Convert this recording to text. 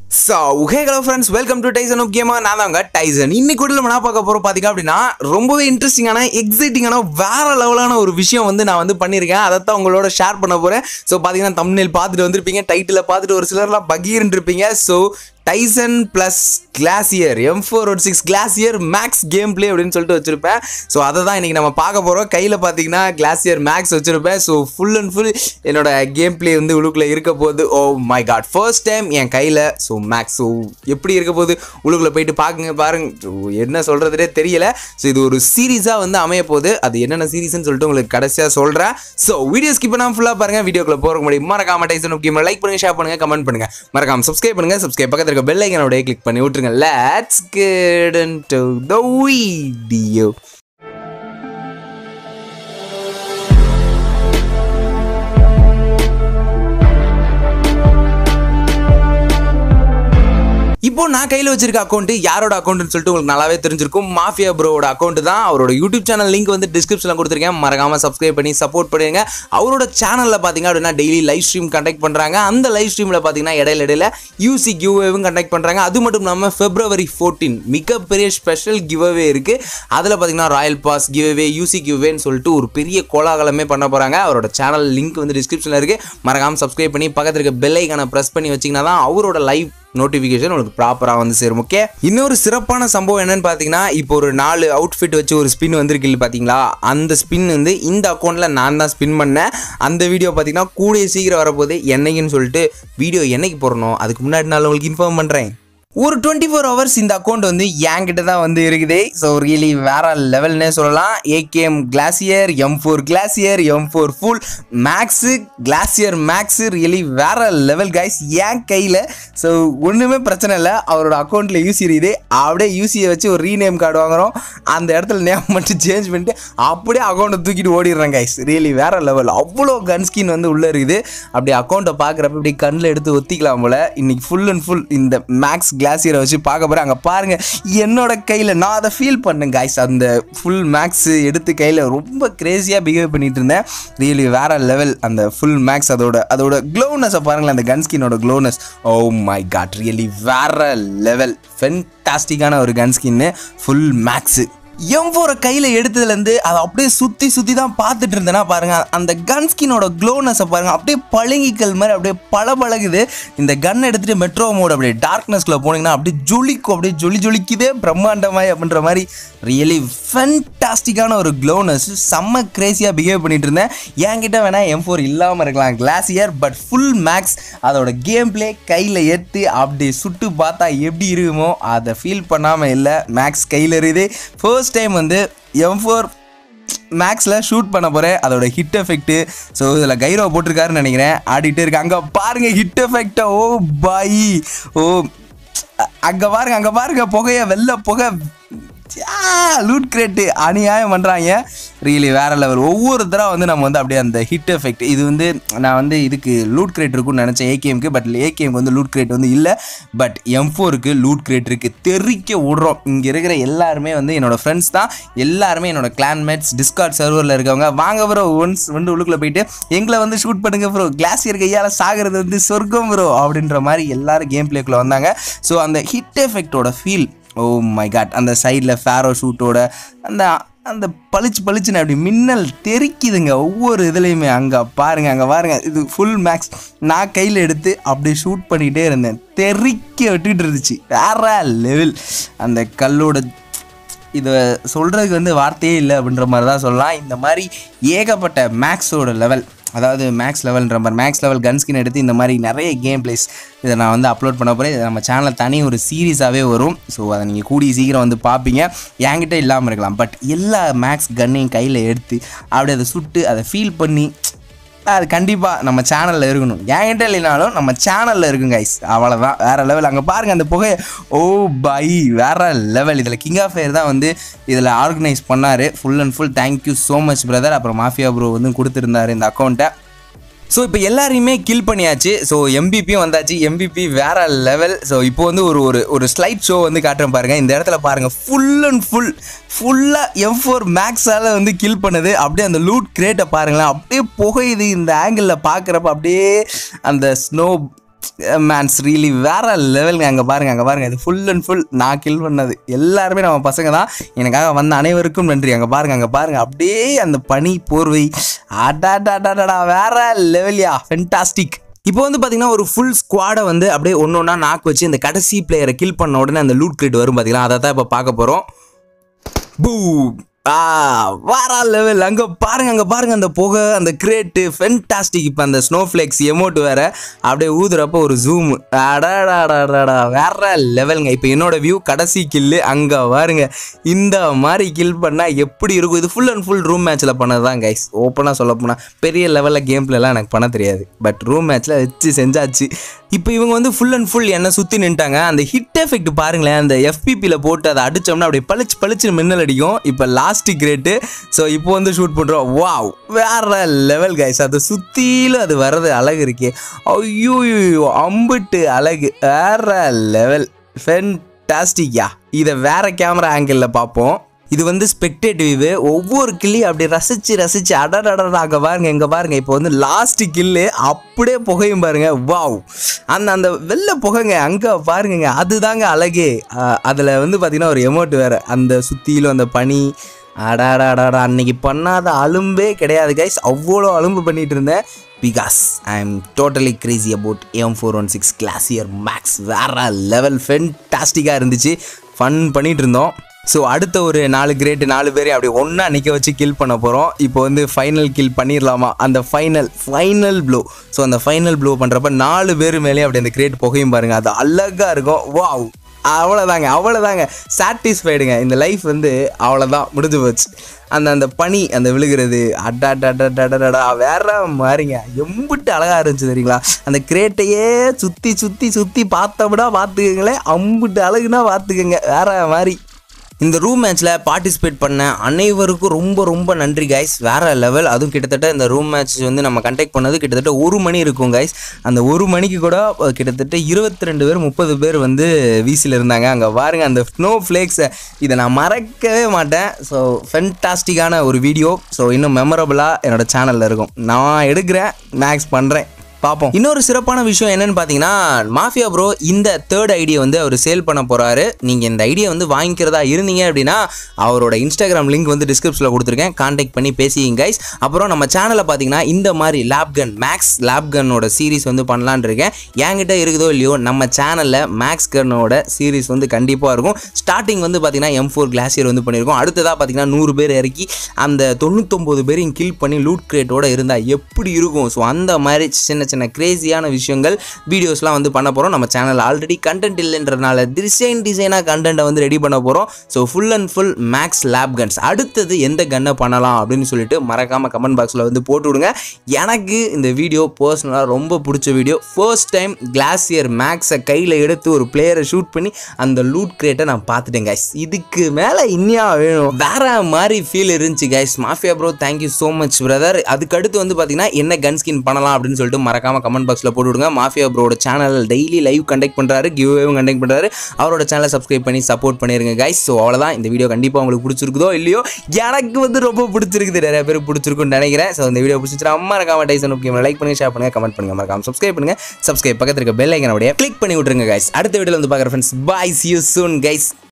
so hey hello friends welcome to Tyson of கேமா நான் தாங்க டைசன் இன்னைக்கு கூட நம்ம என்ன பார்க்க போகிறோம் பார்த்தீங்க அப்படின்னா ரொம்பவே இன்ட்ரெஸ்டிங்கான எக்ஸைட்டிங்கான வேற லெவலான ஒரு விஷயம் வந்து நான் வந்து பண்ணியிருக்கேன் அதை தான் உங்களோட ஷேர் பண்ண போகிறேன் ஸோ பார்த்தீங்கன்னா தமிழில் பார்த்துட்டு வந்திருப்பீங்க டைட்டில் பார்த்துட்டு ஒரு சிலர்லாம் பகீர்னு இருப்பீங்க so Tyson plus glacier M four one six glacier max game play அப்படின்னு சொல்லிட்டு வச்சுருப்பேன் ஸோ அதை தான் இன்றைக்கி நம்ம பார்க்க போகிறோம் கையில் பார்த்தீங்கன்னா கிளாசியர் மேக்ஸ் வச்சுருப்பேன் ஸோ ஃபுல் அண்ட் ஃபுல் என்னோட கேம் பிளே வந்து உள்ளுக்குள்ளே இருக்க போகுது oh my god first time என் கையில் ஸோ மேக்ஸ் ஸோ எப்படி இருக்க போகுது உள்ளுக்குள்ளே போயிட்டு பார்க்குங்க பாருங்க ஸோ என்ன சொல்கிறதுனே தெரியல ஸோ இது ஒரு சீரீஸாக வந்து அமைய போகுது அது என்னென்ன சீரீஸ்னு சொல்லிட்டு உங்களுக்கு கடைசியாக சொல்கிறேன் ஸோ வீடியோ ஸ்கிப் பண்ணாமல் ஃபுல்லாக பாருங்கள் வீடியோக்குள்ளே போகிற முடியும் மறக்காம டைசன் முக்கியமாக லைக் பண்ணுங்கள் ஷேர் பண்ணுங்கள் கமெண்ட் பண்ணுங்கள் மறக்காம சப்ஸ்கிரைப் பண்ணுங்கள் சப்ஸ்கிரைப் பக்கத்தில் இருக்க பெல் ஐக்கனோட கிளிக் பண்ணி விட்டுருங்க let's get into the video இப்போ நான் கையில் வச்சிருக்க அக்கௌண்ட் யாரோட அக்கௌண்ட்னு சொல்லிட்டு உங்களுக்கு நல்லாவே தெரிஞ்சிருக்கும் மாஃபியா ப்ரோவோட அக்கௌண்ட் தான் அவரோட யூடியூப் சேனல் லிங்க் வந்து டிஸ்கிரிப்ஷனில் கொடுத்துருக்கேன் மறக்காம சப்ஸ்கிரைப் பண்ணி சப்போர்ட் பண்ணுங்க அவரோட சேனலில் பார்த்தீங்க அப்படின்னா டெய்லி லைவ் ஸ்ட்ரீம் கண்டக்ட் பண்ணுறாங்க அந்த லைவ் ஸ்ட்ரீமில் பார்த்தீங்கன்னா இடையில இடையில யூசி கிவ்வேவும் கண்டக்ட் பண்ணுறாங்க அது மட்டும் இல்லாமல் பிப்ரவரி ஃபோர்டீன் மிகப்பெரிய ஸ்பெஷல் கிவ்அவே இருக்குது அதில் பார்த்தீங்கன்னா ராயல் பாஸ் கிவ்அவே யூசி கிவ்வேன்னு சொல்லிட்டு ஒரு பெரிய கோலாகலமே பண்ண போகிறாங்க அவரோட சேனல் லிங்க் வந்து டிஸ்கிரிப்ஷனில் இருக்குது மறக்காம சப்ஸ்கிரைப் பண்ணி பக்கத்தில் இருக்க பெல் ஐக்கானை ப்ரெஸ் பண்ணி வச்சிங்கன்னா தான் அவரோட லைவ் நோட்டிஃபிகேஷன் உங்களுக்கு ப்ராப்பராக வந்து சேரும் ஓகே இன்னொரு சிறப்பான சம்பவம் என்னன்னு பார்த்தீங்கன்னா இப்போ ஒரு நாலு அவுட்ஃபிட் வச்சு ஒரு ஸ்பின் வந்திருக்கு இல்லை பார்த்தீங்களா அந்த ஸ்பின் வந்து இந்த அக்கௌண்ட்டில் நான் தான் ஸ்பின் பண்ணேன் அந்த வீடியோ பார்த்தீங்கன்னா கூடிய சீக்கிரம் வரப்போகுது என்னைக்குன்னு சொல்லிட்டு வீடியோ என்னைக்கு போடணும் அதுக்கு முன்னாடி நான் உங்களுக்கு இன்ஃபார்ம் பண்ணுறேன் ஒரு டுவெண்ட்டி ஃபோர் ஹவர்ஸ் இந்த அக்கௌண்ட் வந்து என்கிட்ட தான் வந்து இருக்குது ஸோ ரியலி வேற லெவல்னே சொல்லலாம் AKM glacier M four glacier M four full max glacier max really வேற லெவல் கைஸ் என் கையில் ஸோ ஒன்றுமே பிரச்சனை இல்லை அவரோட அக்கௌண்ட்டில் யூசி இருக்குது அப்படியே யூசியை வச்சு ஒரு ரீநேம் கார்டு வாங்குறோம் அந்த இடத்துல நேம் மட்டும் சேஞ்ச் பண்ணிட்டு அப்படியே அக்கௌண்ட்டை தூக்கிட்டு ஓடிடுறேன் கைஸ் ரியலி வேற லெவல் அவ்வளோ கன் ஸ்கின் வந்து உள்ளே இருக்குது அப்படி அக்கௌண்ட்டை பார்க்குறப்ப இப்படி கண்ணில் எடுத்து ஒத்திக்கலாம் போல இன்னைக்கு ஃபுல் அண்ட் ஃபுல் இந்த மேக்ஸ் கிளாசியரை வச்சு பார்க்க போகிறேன் அங்கே பாருங்கள் என்னோட கையில் நான் அதை ஃபீல் பண்ணேன் காய்ஸ் அந்த ஃபுல் மேக்ஸ் எடுத்து கையில் ரொம்ப கிரேஸியாக பிஹேவ் பண்ணிட்டு இருந்தேன் ரியலி வேற லெவல் அந்த ஃபுல் மேக்ஸ் அதோட அதோட க்ளோனஸை பாருங்களேன் அந்த கன்ஸ்கினோட க்ளோனஸ் ஓ மை காட் ரியலி வேற லெவல் ஃபென்டாஸ்டிக்கான ஒரு கன்ஸ்கின்னு ஃபுல் மேக்ஸு எம் ஃபோரை கையில் எடுத்ததுலேருந்து அதை அப்படியே சுற்றி சுற்றி தான் பார்த்துட்டு இருந்தேன்னா பாருங்கள் அந்த கன் ஸ்கினோட க்ளோனஸை பாருங்கள் அப்படியே பழங்கிக்கல் மாதிரி அப்படியே பல பழகுது இந்த கன் எடுத்துகிட்டு மெட்ரோ மோட் அப்படியே டார்க்னஸ்குள்ளே போனீங்கன்னா அப்படியே ஜொலிக்கும் அப்படியே ஜொலி ஜொலிக்குதே பிரம்மாண்டமாய் அப்படின்ற மாதிரி ரியலி ஃபென்டாஸ்டிக்கான ஒரு க்ளோனஸ் செம்ம கிரேசியாக பிஹேவ் பண்ணிட்டு இருந்தேன் என்கிட்ட வேணால் எம் ஃபோர் இல்லாமல் இருக்கலாம் கிளாசியர் பட் ஃபுல் மேக்ஸ் அதோட கேம் பிளே கையில் எடுத்து அப்படி சுட்டு பார்த்தா எப்படி இருக்குமோ அதை ஃபீல் பண்ணாமல் இல்லை மேக்ஸ் கையில் இருக்குது ஃபர்ஸ்ட் டைம் வந்து எம் ஃபோர் மேக்ஸில் ஷூட் பண்ண போகிறேன் அதோட ஹிட் எஃபெக்ட்டு ஸோ இதில் கைரோ போட்டிருக்காருன்னு நினைக்கிறேன் ஆடிட்டே இருக்கு அங்கே பாருங்கள் ஹிட் எஃபெக்டை ஓ பாய் ஓ அங்கே பாருங்க அங்கே பாருங்க புகைய வெள்ளை புகை லூட் கிரேட்டு அநியாயம் பண்ணுறாங்க ரியலி வேற லெவல் ஒவ்வொரு தடவை வந்து நம்ம வந்து அப்படியே அந்த ஹிட் எஃபெக்ட் இது வந்து நான் வந்து இதுக்கு லூட் கிரேட் இருக்கும்னு நினச்சேன் ஏகேஎம்க்கு பட் ஏகேஎம்க்கு வந்து லூட் கிரேட் வந்து இல்லை பட் எம் ஃபோருக்கு லூட் கிரேட் இருக்குது தெறிக்க விடுறோம் இங்கே இருக்கிற எல்லாருமே வந்து என்னோட ஃப்ரெண்ட்ஸ் தான் எல்லாருமே என்னோட கிளான்மேட்ஸ் டிஸ்கார்ட் சர்வரில் இருக்கவங்க வாங்க ப்ரோ ஒன்ஸ் வந்து உள்ளுக்குள்ளே போயிட்டு எங்களை வந்து ஷூட் பண்ணுங்க ப்ரோ கிளாசியர் கையால் சாகிறது வந்து சொர்க்கம் ப்ரோ அப்படின்ற மாதிரி எல்லாரும் கேம் பிளேக்குள்ளே வந்தாங்க ஸோ அந்த ஹிட் எஃபெக்டோட ஃபீல் ஓ மை காட் அந்த சைடில் ஃபேரோ ஷூட்டோட அந்த அந்த பளிச்சு பளிச்சுன்னு அப்படி மின்னல் தெறிக்குதுங்க ஒவ்வொரு இதுலேயுமே அங்கே பாருங்கள் அங்கே பாருங்கள் இது ஃபுல் மேக்ஸ் நான் கையில் எடுத்து அப்படி ஷூட் பண்ணிகிட்டே இருந்தேன் தெறிக்க விட்டுட்டு இருந்துச்சு வேற லெவல் அந்த கல்லோட இதை சொல்கிறதுக்கு வந்து வார்த்தையே இல்லை அப்படின்ற மாதிரி தான் சொல்லலாம் இந்த மாதிரி ஏகப்பட்ட மேக்ஸோட லெவல் அதாவது மேக்ஸ் லெவல்ன்ற மாதிரி மேக்ஸ் லெவல் கன்ஸ்கின் எடுத்து இந்த மாதிரி நிறைய கேம் பிளேஸ் இதை நான் வந்து அப்லோட் பண்ண போகிறேன் இது நம்ம சேனலில் தனி ஒரு சீரீஸாகவே வரும் ஸோ அதை நீங்கள் கூடிய சீக்கிரம் வந்து பார்ப்பீங்க என்கிட்ட இல்லாமல் இருக்கலாம் பட் எல்லா மேக்ஸ் கன்னையும் கையில் எடுத்து அப்படி அதை சுட்டு அதை ஃபீல் பண்ணி அது கண்டிப்பாக நம்ம சேனலில் இருக்கணும் என்கிட்ட இல்லைனாலும் நம்ம சேனலில் இருக்கும் கைஸ் அவ்வளோதான் வேறு லெவல் அங்கே பாருங்கள் அந்த புகை ஓ பை வேறு லெவல் இதில் கிங் ஆஃப் ஃபயர் தான் வந்து இதில் ஆர்கனைஸ் பண்ணார் full and full thank you so much brother அப்புறம் மாஃபியா ப்ரோ வந்து கொடுத்துருந்தாரு இந்த அக்கௌண்ட்டை ஸோ இப்போ எல்லாரையுமே கில் பண்ணியாச்சு ஸோ எம்பிபியும் வந்தாச்சு எம்பிபி வேற லெவல் ஸோ இப்போ வந்து ஒரு ஒரு ஒரு ஸ்லைட் ஷோ வந்து காட்டுறேன் பாருங்க இந்த இடத்துல பாருங்க ஃபுல் அண்ட் ஃபுல் ஃபுல்லாக எம் ஃபோர் மேக்ஸால் வந்து கில் பண்ணுது அப்படியே அந்த லூட் கிரேட்டை பாருங்களேன் அப்படியே புகையுது இந்த ஆங்கிளில் பார்க்குறப்ப அப்படியே அந்த ஸ்னோ மேன்ஸ் ரீலி வேற லெவலுங்க அங்கே பாருங்க அங்கே பாருங்க இது ஃபுல் அண்ட் ஃபுல் நான் கில் பண்ணது எல்லாருமே நம்ம பசங்க தான் எனக்காக வந்த அனைவருக்கும் நன்றி அங்கே பாருங்க அங்கே பாருங்க அப்படியே அந்த பனி போர்வை அடாடாடாடா வேற லெவல்யா ஃபென்டாஸ்டிக் இப்போ வந்து பார்த்தீங்கன்னா ஒரு ஃபுல் ஸ்குவாடை வந்து அப்படியே ஒன்று ஒன்றா நாக்கு வச்சு இந்த கடைசி பிளேயரை கில் பண்ண உடனே அந்த லூட் கிரேட் வரும் பார்த்தீங்களா அதை தான் இப்போ பார்க்க போகிறோம் பூ ஆ வாரா லெவல் அங்கே பாருங்க அங்கே பாருங்க அந்த புகை அந்த கிரேட்டு ஃபென்டாஸ்டிக் இப்போ அந்த ஸ்னோ ஃப்ளேக்ஸ் எமோட் வேற அப்படியே ஊதுறப்போ ஒரு ஜூம் அடாடாடாடாடா வேற லெவலுங்க இப்போ என்னோட வியூ கடைசி கில்லு அங்கே பாருங்க இந்த மாதிரி கில் பண்ணால் எப்படி இருக்கும் இது ஃபுல் அண்ட் ஃபுல் ரூம் மேட்ச்சில் பண்ணது தான் கைஸ் ஓப்பனாக சொல்ல போனால் பெரிய லெவலில் கேம் பிளேலாம் எனக்கு பண்ண தெரியாது பட் ரூம் மேட்ச்சில் வச்சு செஞ்சாச்சு இப்போ இவங்க வந்து ஃபுல் அண்ட் ஃபுல் என்ன சுற்றி நின்ட்டாங்க அந்த ஹிட் எஃபெக்ட் பாருங்களேன் அந்த எஃபிபியில் போட்டு அதை அடித்தோம்னா அப்படியே பளிச்சு பளிச்சு மின்னல் அடிக்கும் இப்போ லாஸ்ட் கிரேட்டு ஸோ இப்போ வந்து ஷூட் பண்ணுறோம் வாவ் வேற லெவல் கைஸ் அது சுற்றிலும் அது வர்றது அழகு இருக்கே ஐயோ அம்புட்டு அழகு வேற லெவல் ஃபென்டாஸ்டிக்யா இதை வேற கேமரா ஆங்கிளில் பார்ப்போம் இது வந்து ஸ்பெக்டேட் வியூ ஒவ்வொரு கிள்ளையும் அப்படி ரசிச்சு ரசிச்சு அடடடடா அங்கே பாருங்க இங்கே பாருங்க இப்போ வந்து லாஸ்ட் கில்லு அப்படியே புகையும் பாருங்க வாவ் அந்த அந்த வெள்ளை புகைங்க அங்கே பாருங்கங்க அதுதாங்க அழகே அதில் வந்து பார்த்தீங்கன்னா ஒரு எமோட் வேறு அந்த சுற்றிலும் அந்த பனி அடாடாடாடா அன்னைக்கு பண்ணாத அலும்பே கிடையாது கைஸ் அவ்வளோ அலும்பு பண்ணிட்டு இருந்தேன் because I am totally crazy about M four one six glacier max வேற லெவல் ஃபென்டாஸ்டிக்காக இருந்துச்சு ஃபன் பண்ணிட்டு இருந்தோம் ஸோ அடுத்த ஒரு நாலு கிரேட் நாலு பேரையும் அப்படி ஒன்றா நிற்க வச்சு கில் பண்ண போகிறோம் இப்போ வந்து ஃபைனல் கில் பண்ணிடலாமா அந்த ஃபைனல் ஃபைனல் ப்ளோ ஸோ அந்த ஃபைனல் ப்ளோ பண்ணுறப்ப நாலு பேர் மேலேயும் அப்படி அந்த கிரேட் புகையும் பாருங்கள் அது அழகாக இருக்கும் வாவ் அவ்வளோதாங்க அவ்வளோதாங்க சாட்டிஸ்ஃபைடுங்க இந்த லைஃப் வந்து அவ்வளோதான் முடிஞ்சு போச்சு அந்த அந்த பனி அந்த விழுகிறது அடாடாடாடாடா வேற மாதிரிங்க எம்பிட்டு அழகாக இருந்துச்சு தெரியுங்களா அந்த கிரேட்டையே சுற்றி சுற்றி சுற்றி பார்த்தோம்னா பார்த்துக்கங்களேன் அம்புட்டு அழகுனா பார்த்துக்கங்க வேற மாதிரி இந்த ரூம் மேட்ச்சில் பார்ட்டிசிபேட் பண்ண அனைவருக்கும் ரொம்ப ரொம்ப நன்றி கைஸ் வேற லெவல் அதுவும் கிட்டத்தட்ட இந்த ரூம் மேட்ச் வந்து நம்ம கண்டக்ட் பண்ணது கிட்டத்தட்ட ஒரு மணி இருக்கும் கைஸ் அந்த ஒரு மணிக்கு கூட அஹ், கிட்டத்தட்ட இருபத்தி ரெண்டு பேர் முப்பது பேர் வந்து வீசில் இருந்தாங்க அங்கே பாருங்க அந்த ஸ்னோ ஃப்ளேக்ஸை இதை நான் மறக்கவே மாட்டேன் ஸோ ஃபென்டாஸ்டிக்கான ஒரு வீடியோ ஸோ இன்னும் மெமரபுளாக என்னோட சேனலில் இருக்கும் நான் எடுக்கிறேன் மேக்ஸ் பண்ணுறேன் பார்ப்போம் இன்னொரு சிறப்பான விஷயம் என்னன்னு பார்த்தீங்கன்னா மாஃபியா ப்ரோ இந்த தேர்ட் ஐடியை வந்து அவர் சேல் பண்ண போறாரு நீங்கள் இந்த ஐடியா வந்து வாங்கிக்கிறதா இருந்தீங்க அப்படின்னா அவரோட இன்ஸ்டாகிராம் லிங்க் வந்து டிஸ்கிரிப்ஷனில் கொடுத்துருக்கேன் கான்டாக்ட் பண்ணி பேசிங்க கைஸ் அப்புறம் நம்ம சேனலில் பார்த்தீங்கன்னா இந்த மாதிரி லேப் கன் மேக்ஸ் லேப் கன்னோட சீரிஸ் வந்து பண்ணலான்னு இருக்கேன் என்கிட்ட இருக்குதோ இல்லையோ நம்ம சேனலில் மேக்ஸ் கன்னோட சீரிஸ் வந்து கண்டிப்பாக இருக்கும் ஸ்டார்டிங் வந்து பார்த்தீங்கன்னா எம் ஃபோர் கிளாசியர் வந்து பண்ணியிருக்கோம் அடுத்ததாக பார்த்தீங்கன்னா நூறு பேர் இறக்கி அந்த தொண்ணூத்தொம்பது பேரையும் கில் பண்ணி லூட் கிரேட்டோட இருந்தால் எப்படி இருக்கும் ஸோ அந்த மாதிரி சின்ன சின்ன கிரேசியான விஷயங்கள் வீடியோஸ்லாம் வந்து பண்ண போகிறோம் நம்ம சேனல் ஆல்ரெடி கண்டென்ட் இல்லைன்றனால டிசைன் டிசைனாக கண்டென்ட்டை வந்து ரெடி பண்ண போகிறோம் so full and full max lab guns அடுத்தது எந்த கன்னை பண்ணலாம் அப்படின்னு சொல்லிட்டு மறக்காமல் கமெண்ட் பாக்ஸில் வந்து போட்டு விடுங்க எனக்கு இந்த வீடியோ பர்சனலாக ரொம்ப பிடிச்ச வீடியோ ஃபர்ஸ்ட் டைம் கிளாசியர் மேக்ஸை கையில் எடுத்து ஒரு பிளேயரை ஷூட் பண்ணி அந்த லூட் கிரேட்டை நான் பார்த்துட்டேன் கைஸ் இதுக்கு மேலே இன்னியா வேணும் வேற மாதிரி ஃபீல் இருந்துச்சு guys Mafia Bro thank you so much brother அதுக்கு அடுத்து வந்து பார்த்தீங்கன்னா என்ன கன் ஸ்கின் பண்ணலாம் அப்படின்னு சொல்லிட்டு மறக்காம கமெண்ட் பாக்ஸில் போட்டு விடுங்க மாஃபியா ப்ரோட சேனல் டெய்லி லைவ் கண்டக்ட் பண்ணுறாரு கிவ்வேவும் கண்டக்ட் பண்ணுறாரு அவரோட சேனலை சப்ஸ்கிரைப் பண்ணி சப்போர்ட் பண்ணிருங்க கைஸ் ஸோ அவ்வளோதான் இந்த வீடியோ கண்டிப்பாக உங்களுக்கு பிடிச்சிருக்குதோ இல்லையோ எனக்கு வந்து ரொம்ப பிடிச்சிருக்குது நிறைய பேர் பிடிச்சிருக்குன்னு நினைக்கிறேன் ஸோ இந்த வீடியோ பிடிச்சிருச்சா மறக்காம டைசன் முக்கியமாக லைக் பண்ணுங்க ஷேர் பண்ணுங்க கமெண்ட் பண்ணுங்க மறக்காம சப்ஸ்கிரைப் பண்ணுங்க சப்ஸ்கிரைப் பக்கத்தில் இருக்க பெல் ஐக்கனோடைய கிளிக் பண்ணி விட்டுருங்க கைஸ் அடுத்த வீடியோவில் வந்து பார்க்குற friends bye see you soon guys